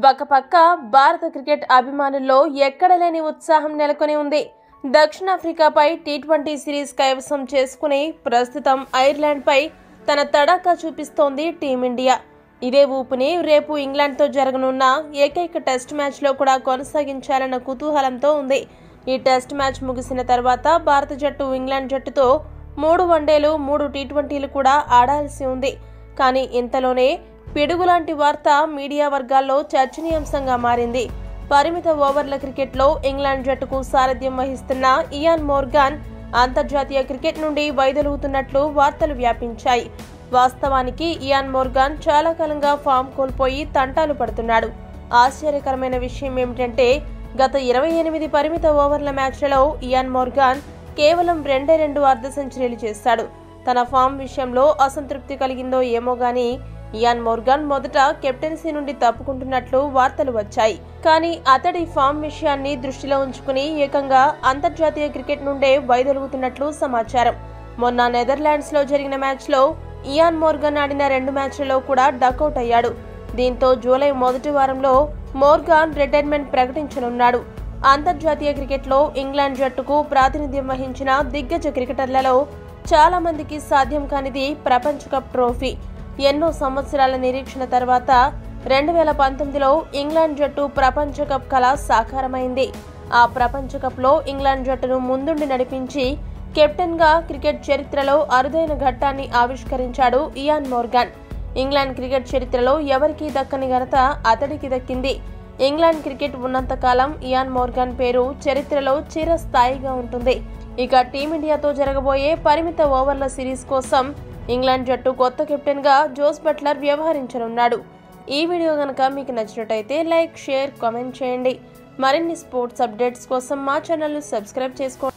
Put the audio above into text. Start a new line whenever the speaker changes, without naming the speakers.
ఒకపక్క భారత క్రికెట్ అభిమానుల్లో ఎక్కడలేని ఉత్సాహం నెలకొని ఉంది దక్షిణాఫ్రికాపై టీ ట్వంటీ సిరీస్ కైవసం చేసుకుని ప్రస్తుతం ఐర్లాండ్పై తన తడాకా చూపిస్తోంది టీమిండియా ఇదే ఊపుని రేపు ఇంగ్లాండ్తో జరగనున్న ఏకైక టెస్ట్ మ్యాచ్లో కూడా కొనసాగించాలన్న కుతూహలంతో ఉంది ఈ టెస్ట్ మ్యాచ్ ముగిసిన తర్వాత భారత జట్టు ఇంగ్లాండ్ జట్టుతో మూడు వన్డేలు మూడు టీ ట్వంటీలు కూడా ఆడాల్సి ఉంది కానీ ఇంతలోనే పిడుగులాంటి వార్త మీడియా వర్గాల్లో చర్చనీయాంశంగా మారింది పరిమిత ఓవర్ల క్రికెట్లో ఇంగ్లాండ్ జట్టుకు సారథ్యం వహిస్తున్న ఇయాన్ మోర్గాన్ అంతర్జాతీయ క్రికెట్ నుండి వైదొలుగుతున్నట్లు వార్తలు వ్యాపించాయి వాస్తవానికి ఇయాన్ మోర్గాన్ చాలా కాలంగా ఫామ్ కోల్పోయి తంటాలు పడుతున్నాడు ఆశ్చర్యకరమైన విషయం ఏమిటంటే గత ఇరవై ఎనిమిది పరిమిత ఓవర్ల మ్యాచ్లలో ఇయాన్ మోర్గాన్ కేవలం రెండే రెండు అర్ధ సెంచరీలు చేశాడు తన ఫామ్ విషయంలో అసంతృప్తి కలిగిందో ఏమో గానీ ఇయాన్ మోర్గాన్ మొదట కెప్టెన్సీ నుండి తప్పుకుంటున్నట్లు వార్తలు వచ్చాయి కానీ అతడి ఫామ్ విషయాన్ని దృష్టిలో ఉంచుకుని ఏకంగా అంతర్జాతీయ క్రికెట్ నుండే వైదొలుగుతున్నట్లు సమాచారం మొన్న నెదర్లాండ్స్ లో జరిగిన మ్యాచ్లో ఇయాన్ మోర్గన్ ఆడిన రెండు మ్యాచ్లలో కూడా డకౌట్ అయ్యాడు దీంతో జూలై మొదటి వారంలో మోర్గాన్ రిటైర్మెంట్ ప్రకటించనున్నాడు అంతర్జాతీయ క్రికెట్లో ఇంగ్లాండ్ జట్టుకు ప్రాతినిధ్యం వహించిన దిగ్గజ క్రికెటర్లలో చాలా మందికి సాధ్యం కానిది ప్రపంచ కప్ ట్రోఫీ ఎన్నో సంవత్సరాల నిరీక్షణ తర్వాత రెండు వేల పంతొమ్మిదిలో ఇంగ్లాండ్ జట్టు ప్రపంచ కప్ కళ సాకారమైంది ఆ ప్రపంచ కప్లో ఇంగ్లాండ్ జట్టును ముందుండి నడిపించి కెప్టెన్గా క్రికెట్ చరిత్రలో అరుదైన ఘట్టాన్ని ఆవిష్కరించాడు ఇయాన్ మోర్గాన్ ఇంగ్లాండ్ క్రికెట్ చరిత్రలో ఎవరికీ దక్కని ఘనత అతడికి దక్కింది ఇంగ్లాండ్ క్రికెట్ ఉన్నంతకాలం ఇయాన్ మోర్గాన్ పేరు చరిత్రలో చిరస్థాయిగా ఉంటుంది ఇక టీమిండియాతో జరగబోయే పరిమిత ఓవర్ల సిరీస్ కోసం ఇంగ్లాండ్ జట్టు కొత్త కెప్టెన్గా జోస్ బట్లర్ వ్యవహరించనున్నాడు ఈ వీడియో కనుక మీకు నచ్చినట్టయితే లైక్ షేర్ కామెంట్ చేయండి మరిన్ని స్పోర్ట్స్ అప్డేట్స్ కోసం మా ఛానల్ను సబ్స్క్రైబ్ చేసుకోండి